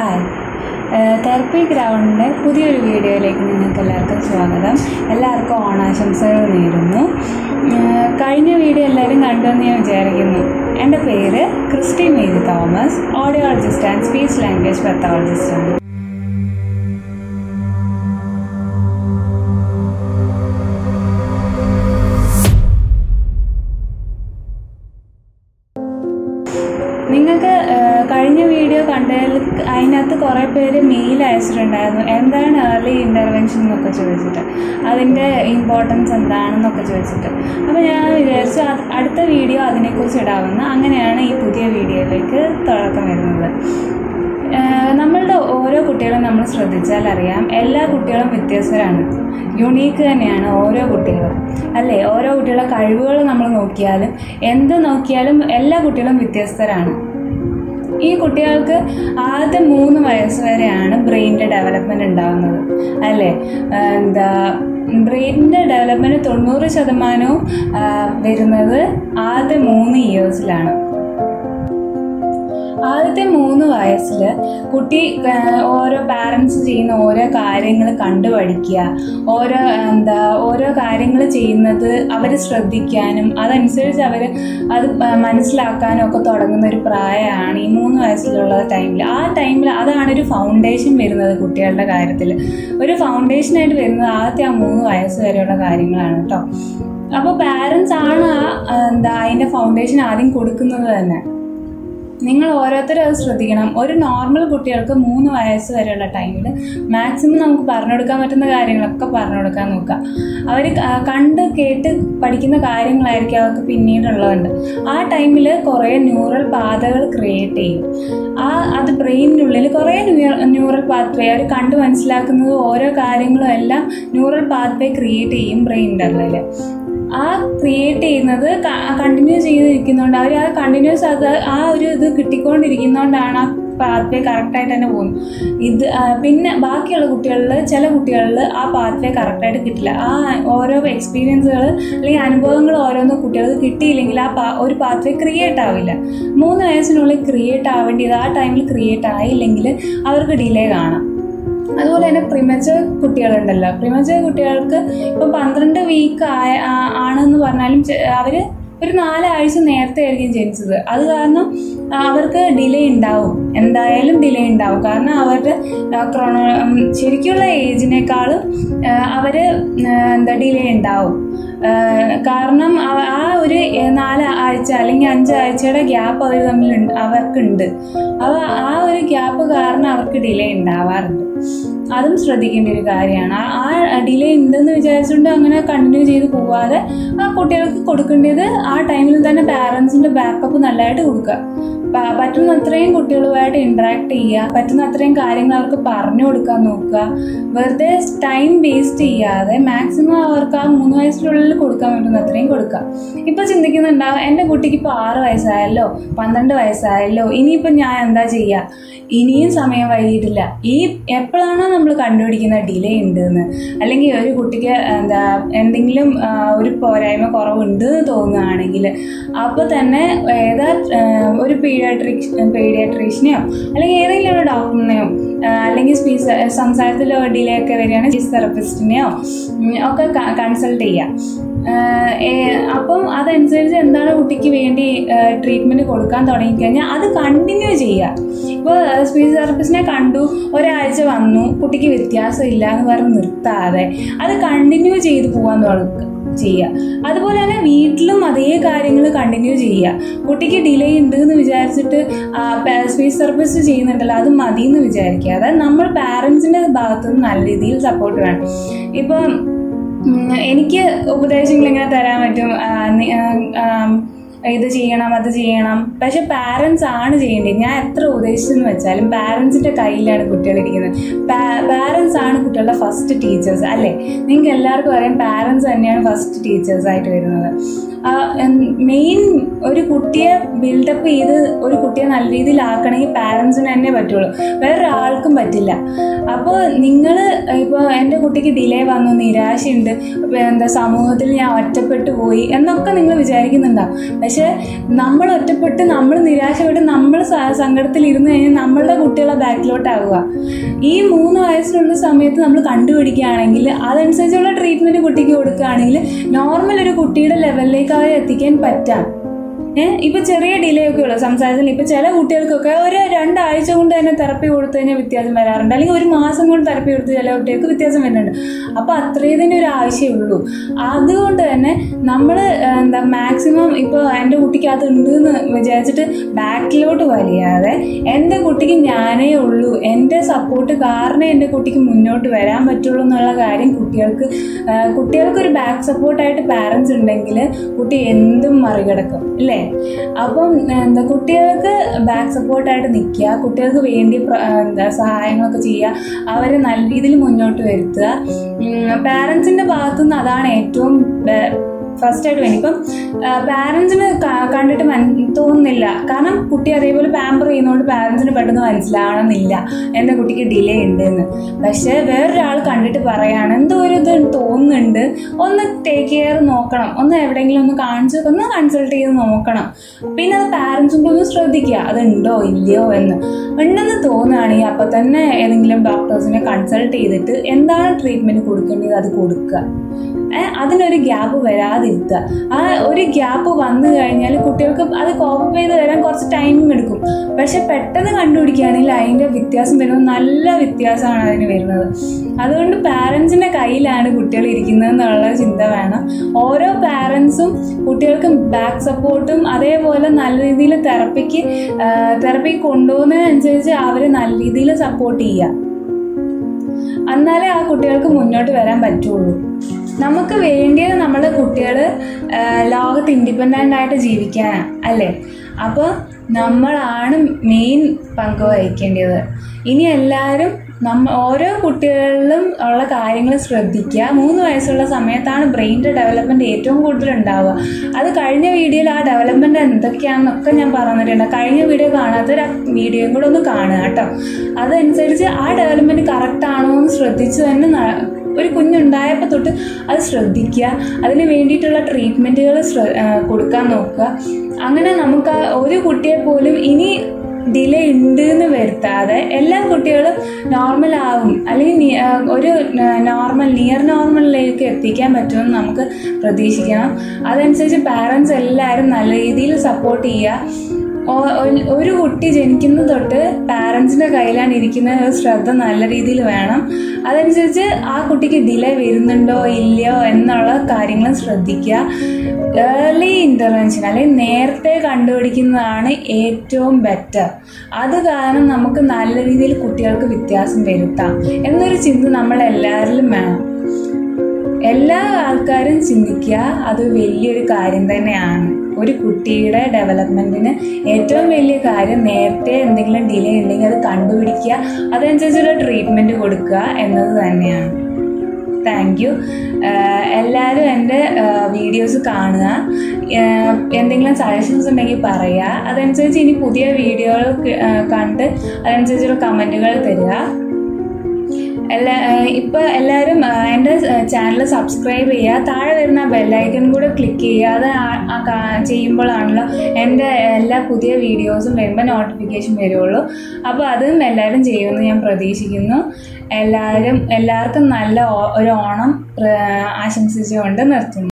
hi therapy ഗ്രൗണ്ടിൻ്റെ പുതിയൊരു വീഡിയോയിലേക്ക് നിങ്ങൾക്ക് എല്ലാവർക്കും സ്വാഗതം എല്ലാവർക്കും ഓണാശംസകൾ നേരുന്നു ഏഹ് കഴിഞ്ഞ വീഡിയോ എല്ലാവരും കണ്ടുവെന്ന് ഞാൻ വിചാരിക്കുന്നു എൻ്റെ പേര് Christy Mary Thomas audiologist and speech language pathologist ആണ് നിങ്ങൾക്ക് ഏഹ്, കഴിഞ്ഞ വീഡിയോ കണ്ടതിൽ അതിനകത്ത് കുറേ പേര് മെയിൽ അയച്ചിട്ടുണ്ടായിരുന്നു എന്താണ് ഏർലി ഇൻ്റർവെൻഷൻ എന്നൊക്കെ ചോദിച്ചിട്ട് അതിൻ്റെ ഇമ്പോർട്ടൻസ് എന്താണെന്നൊക്കെ ചോദിച്ചിട്ട് അപ്പോൾ ഞാൻ വിചാരിച്ചു അത് അടുത്ത വീഡിയോ അതിനെക്കുറിച്ച് ഇടാമെന്ന് അങ്ങനെയാണ് ഈ പുതിയ വീഡിയോയിലേക്ക് തുടക്കം വരുന്നത് ഏഹ്, നമ്മളുടെ ഓരോ കുട്ടികളും നമ്മൾ ശ്രദ്ധിച്ചാൽ അറിയാം എല്ലാ കുട്ടികളും വ്യത്യസ്തരാണ് യുണീക്ക് തന്നെയാണ് ഓരോ കുട്ടികളും അല്ലേ ഓരോ കുട്ടികളുടെ കഴിവുകൾ നമ്മൾ നോക്കിയാലും എന്ത് നോക്കിയാലും എല്ലാ കുട്ടികളും വ്യത്യസ്തരാണ് ഈ കുട്ടികൾക്ക് ആദ്യത്തെ മൂന്ന് വയസ്സ് വരെയാണ് ബ്രെയിനിൻ്റെ ഡെവലപ്മെൻറ്റ് ഉണ്ടാകുന്നത് അല്ലേ ആ, എന്താ ബ്രെയിനിൻ്റെ ഡെവലപ്മെൻറ്റ് തൊണ്ണൂറ് ശതമാനവും ആ, വരുന്നത് ആദ്യത്തെ മൂന്ന് ഇയേഴ്സിലാണ് ആദ്യത്തെ മൂന്ന് വയസ്സിൽ കുട്ടി ആ, ഓരോ പാരൻസ് ചെയ്യുന്ന ഓരോ കാര്യങ്ങൾ കണ്ടു പഠിക്കുക ഓരോ എന്താ ഓരോ കാര്യങ്ങൾ ചെയ്യുന്നത് അവർ ശ്രദ്ധിക്കാനും അതനുസരിച്ച് അവർ അത് പ- മനസ്സിലാക്കാനും ഒക്കെ തുടങ്ങുന്ന ഒരു പ്രായമാണ് ഈ മൂന്ന് വയസ്സിലുള്ള ടൈമിൽ ആ ടൈമിൽ അതാണ് ഒരു ഫൗണ്ടേഷൻ വരുന്നത് കുട്ടികളുടെ കാര്യത്തിൽ ഒരു ഫൗണ്ടേഷനായിട്ട് വരുന്നത് ആദ്യത്തെ ആ മൂന്ന് വയസ്സ് വരെയുള്ള കാര്യങ്ങളാണ് കേട്ടോ അപ്പോൾ പാരൻസ് ആണ് ആ എന്താ അതിൻ്റെ ഫൗണ്ടേഷൻ ആദ്യം കൊടുക്കുന്നത് തന്നെ നിങ്ങൾ ഓരോരുത്തരും അത് ശ്രദ്ധിക്കണം ഒരു നോർമൽ കുട്ടികൾക്ക് മൂന്ന് വയസ്സ് വരെയുള്ള ടൈമിൽ മാക്സിമം നമുക്ക് പറഞ്ഞു കൊടുക്കാൻ പറ്റുന്ന കാര്യങ്ങളൊക്കെ പറഞ്ഞു കൊടുക്കാൻ നോക്കുക അവർ കണ്ട് കേട്ട് പഠിക്കുന്ന കാര്യങ്ങളായിരിക്കും അവർക്ക് പിന്നീടുള്ളതുണ്ട് ആ ടൈമിൽ കുറേ ന്യൂറൽ പാതകൾ ക്രിയേറ്റ് ചെയ്യും ആ അത് ബ്രെയിനിനുള്ളിൽ കുറേ ന്യൂറൽ പാത്വേ അവർ കണ്ട് മനസ്സിലാക്കുന്നത് ഓരോ കാര്യങ്ങളും എല്ലാം ന്യൂറൽ പാത്വേ ക്രിയേറ്റ് ചെയ്യും ബ്രെയിനിൻ്റെ ഉള്ളിൽ ആ ക്രിയേറ്റ് ചെയ്യുന്നത് കണ്ടിന്യൂ ചെയ്തിരിക്കുന്നതുകൊണ്ട് അവർ ആ കണ്ടിന്യൂസ് അത് ആ ഒരു ഇത് കിട്ടിക്കൊണ്ടിരിക്കുന്നതുകൊണ്ടാണ് ആ പാത്വേ കറക്റ്റായിട്ട് തന്നെ പോകുന്നത് ഇത് ആ, പിന്നെ ബാക്കിയുള്ള കുട്ടികളിൽ ചില കുട്ടികളിൽ ആ പാത്വേ കറക്റ്റായിട്ട് കിട്ടില്ല ആ ഓരോ എക്സ്പീരിയൻസുകൾ അല്ലെങ്കിൽ അനുഭവങ്ങൾ ഓരോന്ന് കുട്ടികൾക്ക് കിട്ടിയില്ലെങ്കിൽ ആ പാ ഒരു പാത്വേ ക്രിയേറ്റ് ആവില്ല മൂന്ന് വയസ്സിനുള്ളിൽ ക്രിയേറ്റ് ആവേണ്ടത് ആ ടൈമിൽ ക്രിയേറ്റ് ആയില്ലെങ്കിൽ അവർക്ക് ഡിലേ കാണാം അതുപോലെ തന്നെ പ്രിമച്ചർ കുട്ടികളുണ്ടല്ലോ പ്രിമച്ചർ കുട്ടികൾക്ക് ഇപ്പം പന്ത്രണ്ട് വീക്ക് ആയ ആ- ആണെന്ന് പറഞ്ഞാലും ചെ- അവര് ഒരു നാലാഴ്ച നേരത്തെ ആയിരിക്കും ജനിച്ചത് അത് കാരണം അവർക്ക് ഡിലേ ഉണ്ടാവും എന്തായാലും ഡിലേ ഉണ്ടാവും കാരണം അവരുടെ ക്രോണോ ശരിക്കുള്ള ഏജിനേക്കാളും അവര് എന്താ ഡിലേ ഉണ്ടാവും ആഹ് കാരണം അവ- ആ ഒരു നാല് ആഴ്ച അല്ലെങ്കിൽ അഞ്ച് ആഴ്ചയുടെ ഗ്യാപ്പ് അവർ തമ്മിൽ ഉണ്ട്- അവർക്കുണ്ട് അവ ആ ഒരു ഗ്യാപ്പ് കാരണം അവർക്ക് ഡിലേ ഉണ്ടാവാറുണ്ട് അതും ശ്രദ്ധിക്കേണ്ട ഒരു കാര്യമാണ് ആ ആ ഡിലേ ഉണ്ടെന്ന് വിചാരിച്ചുകൊണ്ട് അങ്ങനെ കണ്ടിന്യൂ ചെയ്ത് പോവാതെ ആ കുട്ടികൾക്ക് കൊടുക്കേണ്ടത് ആ ടൈമിൽ തന്നെ പാരൻസിന്റെ ബാക്കപ്പ് നല്ലതായിട്ട് കൊടുക്കുക പ- പറ്റുന്ന അത്രയും കുട്ടികളുമായിട്ട് ഇന്ററാക്ട് ചെയ്യുക പറ്റുന്ന അത്രയും കാര്യങ്ങൾ അവർക്ക് പറഞ്ഞു കൊടുക്കാൻ നോക്കുക വെറുതെ ടൈം വേസ്റ്റ് ചെയ്യാതെ മാക്സിമം അവർക്ക് ആ മൂന്ന് വയസ്സിനുള്ളിൽ കൊടുക്കാൻ പറ്റുന്ന അത്രയും കൊടുക്കുക ഇപ്പൊ ചിന്തിക്കുന്നുണ്ടാവും എൻ്റെ കുട്ടിക്ക് ഇപ്പോൾ ആറ് വയസ്സായല്ലോ പന്ത്രണ്ട് വയസ്സായല്ലോ ഇനിയിപ്പോൾ ഞാൻ എന്താ ചെയ്യുക ഇനിയും സമയം വൈകിട്ടില്ല ഈ എപ്പോഴാണോ നമ്മൾ കണ്ടുപിടിക്കുന്ന ഡിലേ ഉണ്ടെന്ന് അല്ലെങ്കിൽ ഒരു കുട്ടിക്ക് എന്താ എന്തെങ്കിലും ആ, ഒരു പോരായ്മ കുറവുണ്ട് എന്ന് തോന്നുകയാണെങ്കിൽ അപ്പോൾ തന്നെ ഏതാ ആ, ഒരു പീഡിയാട്രിക് പീഡിയാട്രീഷ്യനെയോ അല്ലെങ്കിൽ ഏതെങ്കിലും ഒരു ഡോക്ടറിനെയോ ആ, അല്ലെങ്കിൽ സ്പീച്ച് സംസാരത്തിൽ ഡിലേ ഒക്കെ വരികയാണെങ്കിൽ സ്പീച്ച് തെറപ്പിസ്റ്റിനെയോ ഉം, ഒക്കെ കൺസൾട്ട് ചെയ്യാം ആഹ് ഏ- അപ്പം അതനുസരിച്ച് എന്താണ് കുട്ടിക്ക് വേണ്ടി ട്രീറ്റ്മെന്റ് കൊടുക്കാൻ തുടങ്ങിക്കഴിഞ്ഞാൽ അത് കണ്ടിന്യൂ ചെയ്യുക ഇപ്പോൾ സ്പീച്ച് തെറപ്പിസ്റ്റിനെ കണ്ടു ഒരാഴ്ച വന്നു കുട്ടിക്ക് വ്യത്യാസമില്ല എന്ന് പറഞ്ഞ് നിർത്താതെ അത് കണ്ടിന്യൂ ചെയ്ത് പോകാൻ തുടങ്ങുക ചെയ്യുക അതുപോലെ തന്നെ വീട്ടിലും അതേ കാര്യങ്ങൾ കണ്ടിന്യൂ ചെയ്യുക കുട്ടിക്ക് ഡിലേ ഉണ്ട് എന്ന് വിചാരിച്ചിട്ട് സ്പീച്ച് തെറപ്പിസ്റ്റ് ചെയ്യുന്നുണ്ടല്ലോ അത് മതി എന്ന് വിചാരിക്കാതെ നമ്മൾ പാരൻസിൻ്റെ ഭാഗത്തുനിന്ന് നല്ല രീതിയിൽ സപ്പോർട്ട് വേണം ഇപ്പം ഉം, എനിക്ക് ഉപദേശങ്ങൾ ഇങ്ങനെ തരാൻ പറ്റും ആ, നി- ആ, ആ, ഇത് ചെയ്യണം അത് ചെയ്യണം പക്ഷെ പാരൻസ് ആണ് ചെയ്യേണ്ടത് ഞാൻ എത്ര ഉപദേശിച്ചെന്ന് വെച്ചാലും പാരൻസിന്റെ കയ്യിലാണ് കുട്ടികൾ ഇരിക്കുന്നത് പാരൻസ് ആണ് കുട്ടികളുടെ ഫസ്റ്റ് ടീച്ചേഴ്സ് അല്ലേ നിങ്ങൾക്ക് എല്ലാവർക്കും അറിയാം പാരൻസ് തന്നെയാണ് ഫസ്റ്റ് ടീച്ചേഴ്സ് ആയിട്ട് വരുന്നത് മെയിൻ ഒരു കുട്ടിയെ ബിൽഡപ്പ് ചെയ്ത് ഒരു കുട്ടിയെ നല്ല രീതിയിൽ ആക്കണമെങ്കിൽ പാരൻസിന് തന്നെ പറ്റുള്ളൂ വേറൊരാൾക്കും പറ്റില്ല അപ്പോൾ നിങ്ങൾ ഇപ്പോൾ എൻ്റെ കുട്ടിക്ക് ഡിലേ വന്നു നിരാശയുണ്ട് ഇപ്പൊ എന്താ സമൂഹത്തിൽ ഞാൻ ഒറ്റപ്പെട്ടു പോയി എന്നൊക്കെ നിങ്ങൾ വിചാരിക്കുന്നുണ്ടാവും പക്ഷെ നമ്മൾ ഒറ്റപ്പെട്ട് നമ്മൾ നിരാശപ്പെട്ട് നമ്മൾ സ- സങ്കടത്തിൽ ഇരുന്ന് കഴിഞ്ഞാൽ നമ്മളുടെ കുട്ടികളെ ബാക്കിലോട്ടാവുക ഈ മൂന്ന് വയസ്സിലുള്ള സമയത്ത് നമ്മൾ കണ്ടുപിടിക്കുകയാണെങ്കിൽ അതനുസരിച്ചുള്ള ട്രീറ്റ്മെന്റ് കുട്ടിക്ക് കൊടുക്കുകയാണെങ്കിൽ നോർമൽ ഒരു കുട്ടിയുടെ ലെവലിലേക്ക് അവരെ എത്തിക്കാൻ പറ്റാം ഏഹ് ഇപ്പൊ ചെറിയ ഡിലേ ഒക്കെ ഉള്ളു സംസാരത്തിൽ ഇപ്പൊ ചില കുട്ടികൾക്കൊക്കെ ഒരു രണ്ടാഴ്ച കൊണ്ട് തന്നെ തെറപ്പി കൊടുത്തു കഴിഞ്ഞാൽ വ്യത്യാസം വരാറുണ്ട് അല്ലെങ്കിൽ ഒരു മാസം കൊണ്ട് തെറപ്പി കൊടുത്ത് ചില കുട്ടികൾക്ക് വ്യത്യാസം വരുന്നുണ്ട് അപ്പൊ അത്രയതിൻ്റെ ഒരു ആവശ്യമേ അതുകൊണ്ട് തന്നെ നമ്മൾ എന്താ മാക്സിമം ഇപ്പൊ എൻ്റെ കുട്ടിക്ക് അത് ഉണ്ട് എന്ന് വിചാരിച്ചിട്ട് ബാക്കിലോട്ട് വലിയാതെ എൻ്റെ കുട്ടിക്ക് ഞാനേ ഉള്ളൂ എൻ്റെ സപ്പോർട്ട് കാരണം എൻ്റെ കുട്ടിക്ക് മുന്നോട്ട് വരാൻ പറ്റുള്ളൂ എന്നുള്ള കാര്യം കുട്ടികൾക്ക് ആ, കുട്ടികൾക്ക് ഒരു ബാക്ക് സപ്പോർട്ടായിട്ട് പാരൻസ് ഉണ്ടെങ്കിൽ കുട്ടി എന്തും മറികടക്കും അല്ലേ അപ്പം എന്താ കുട്ടികൾക്ക് ബാക്ക് സപ്പോർട്ടായിട്ട് നിൽക്കുക കുട്ടികൾക്ക് വേണ്ടി പ്ര- എന്താ സഹായങ്ങളൊക്കെ ചെയ്യുക അവരെ നല്ല രീതിയിൽ മുന്നോട്ട് വരുത്തുക പാരൻസിൻ്റെ ഭാഗത്തുനിന്ന് അതാണ് ഏറ്റവും ഫസ്റ്റ് ആയിട്ട് വേണം ഇപ്പം പാരൻസിന് കണ്ടിട്ട് മൻ തോന്നുന്നില്ല കാരണം കുട്ടി അതേപോലെ പാമ്പർ ചെയ്യുന്നതുകൊണ്ട് പാരൻസിന് പെട്ടെന്ന് മനസ്സിലാവണമെന്നില്ല എൻ്റെ കുട്ടിക്ക് ഡിലേ ഉണ്ട് എന്ന് പക്ഷേ വേറൊരാൾ കണ്ടിട്ട് പറയാണ് എന്തോ ഒരു ഇത് തോന്നുന്നുണ്ട് ഒന്ന് ടേക്ക് കെയർ നോക്കണം ഒന്ന് എവിടെയെങ്കിലും ഒന്ന് കാണിച്ച് ഒന്ന് കൺസൾട്ട് ചെയ്ത് നോക്കണം പിന്നെ അത് പാരൻസും കൂടി ഒന്ന് ശ്രദ്ധിക്കുക അതുണ്ടോ ഇല്ലയോ എന്ന് ഉണ്ടെന്ന് തോന്നുകയാണെങ്കിൽ അപ്പോൾ തന്നെ ഏതെങ്കിലും ഡോക്ടേഴ്സിനെ കൺസൾട്ട് ചെയ്തിട്ട് എന്താണ് ട്രീറ്റ്മെൻറ്റ് കൊടുക്കേണ്ടത് അത് കൊടുക്കുക ഏ, അതിനൊരു ഗ്യാപ്പ് വരാതിരുത്തുക ആ ഒരു ഗ്യാപ്പ് വന്നു കഴിഞ്ഞാൽ കുട്ടികൾക്ക് അത് കോപ്പ് ചെയ്ത് വരാൻ കുറച്ച് ടൈം എടുക്കും പക്ഷെ പെട്ടെന്ന് കണ്ടുപിടിക്കുകയാണെങ്കിൽ അതിൻ്റെ വ്യത്യാസം വരുന്നത് നല്ല വ്യത്യാസമാണ് അതിന് വരുന്നത് അതുകൊണ്ട് പാരൻസിൻ്റെ കയ്യിലാണ് കുട്ടികൾ ഇരിക്കുന്നത് എന്നുള്ള ചിന്ത വേണം ഓരോ പാരൻസും കുട്ടികൾക്ക് ബാക്ക് സപ്പോർട്ടും അതേപോലെ നല്ല രീതിയിൽ തെറപ്പിക്ക് തെറപ്പി കൊണ്ടുപോകുന്നതിനനുസരിച്ച് അവരെ നല്ല രീതിയിൽ സപ്പോർട്ട് ചെയ്യുക എന്നാലേ ആ കുട്ടികൾക്ക് മുന്നോട്ട് വരാൻ പറ്റുള്ളൂ നമുക്ക് വേണ്ടിയത് നമ്മുടെ കുട്ടികൾ ലോകത്ത് ഇൻഡിപെൻഡൻ്റ് ആയിട്ട് ജീവിക്കാനാണ് അല്ലേ അപ്പോൾ നമ്മളാണ് മെയിൻ പങ്ക് വഹിക്കേണ്ടത് ഇനി എല്ലാവരും നമ്മ ഓരോ കുട്ടികളിലും ഉള്ള കാര്യങ്ങൾ ശ്രദ്ധിക്കുക മൂന്ന് വയസ്സുള്ള സമയത്താണ് ബ്രെയിനിൻ്റെ ഡെവലപ്മെൻറ്റ് ഏറ്റവും കൂടുതൽ ഉണ്ടാവുക അത് കഴിഞ്ഞ വീഡിയോയിൽ ആ ഡെവലപ്മെൻറ്റ് എന്തൊക്കെയാണെന്നൊക്കെ ഞാൻ പറഞ്ഞിട്ടുണ്ട് കഴിഞ്ഞ വീഡിയോ കാണാത്തൊരു ആ വീഡിയോയും കൂടെ ഒന്ന് കാണുക കേട്ടോ അതനുസരിച്ച് ആ ഡെവലപ്മെൻറ്റ് കറക്റ്റ് ആണോ എന്ന് ശ്രദ്ധിച്ച് തന്നെ ന- ഒരു കുഞ്ഞുണ്ടായപ്പോൾ തൊട്ട് അത് ശ്രദ്ധിക്കുക അതിന് വേണ്ടിയിട്ടുള്ള ട്രീറ്റ്മെൻറ്റുകൾ കൊടുക്കാൻ നോക്കുക അങ്ങനെ നമുക്ക് ആ ഒരു കുട്ടിയെ പോലും ഇനി ഡിലേ ഉണ്ട് എന്ന് വരുത്താതെ എല്ലാ കുട്ടികളും നോർമൽ ആവും അല്ലെങ്കിൽ നി- ആ, ഒരു നോർമൽ നിയർ നോർമലിലേക്ക് എത്തിക്കാൻ പറ്റുമെന്ന് നമുക്ക് പ്രതീക്ഷിക്കണം അതനുസരിച്ച് പാരൻസ് എല്ലാവരും നല്ല രീതിയിൽ സപ്പോർട്ട് ചെയ്യുക ഓ- ഒരു- ഒരു കുട്ടി ജനിക്കുന്ന തൊട്ട് പാരൻസിന്റെ കയ്യിലാണ് ഇരിക്കുന്ന ഒരു ശ്രദ്ധ നല്ല രീതിയിൽ വേണം അതനുസരിച്ച് ആ കുട്ടിക്ക് ഡിലേ വരുന്നുണ്ടോ ഇല്ലയോ എന്നുള്ള കാര്യങ്ങൾ ശ്രദ്ധിക്കുക ഏർലി ഇൻ്റർവെൻഷൻ അല്ലെങ്കിൽ നേരത്തെ കണ്ടുപിടിക്കുന്നതാണ് ഏറ്റവും ബെറ്റർ അത് കാരണം നമുക്ക് നല്ല രീതിയിൽ കുട്ടികൾക്ക് വ്യത്യാസം വരുത്താം എന്നൊരു ചിന്ത നമ്മൾ എല്ലാവരിലും വേണം എല്ലാ ആൾക്കാരും ചിന്തിക്കുക അത് വലിയൊരു കാര്യം തന്നെയാണ് ഒരു കുട്ടിയുടെ ഡെവലപ്മെൻറ്റിന് ഏറ്റവും വലിയ കാര്യം നേരത്തെ എന്തെങ്കിലും ഡിലേ ഉണ്ടെങ്കിൽ അത് കണ്ടുപിടിക്കുക അതനുസരിച്ചുള്ള ട്രീറ്റ്മെൻറ്റ് കൊടുക്കുക എന്നത് തന്നെയാണ് താങ്ക് യു എല്ലാവരും എൻ്റെ വീഡിയോസ് കാണുക ആഹ് എന്തെങ്കിലും സജഷൻസ് ഉണ്ടെങ്കിൽ പറയുക അതനുസരിച്ച് ഇനി പുതിയ വീഡിയോകൾ കണ്ട് അതനുസരിച്ചുള്ള കമൻറ്റുകൾ തരിക എല്ലാ ഇപ്പോൾ എല്ലാവരും എൻ്റെ ചാനൽ സബ്സ്ക്രൈബ് ചെയ്യുക താഴെ വരുന്ന ബെല്ലൈക്കൺ കൂടെ ക്ലിക്ക് ചെയ്യുക അത് ആ- ആ കാ- ചെയ്യുമ്പോഴാണല്ലോ എൻ്റെ എല്ലാ പുതിയ വീഡിയോസും വരുമ്പോൾ നോട്ടിഫിക്കേഷൻ വരുള്ളൂ അപ്പോൾ അതും എല്ലാവരും ചെയ്യുമെന്ന് ഞാൻ പ്രതീക്ഷിക്കുന്നു എല്ലാവരും എല്ലാവർക്കും നല്ല ഓ- ഒരു ഓണം പ്ര- ആശംസിച്ചുകൊണ്ട് നിർത്തുന്നു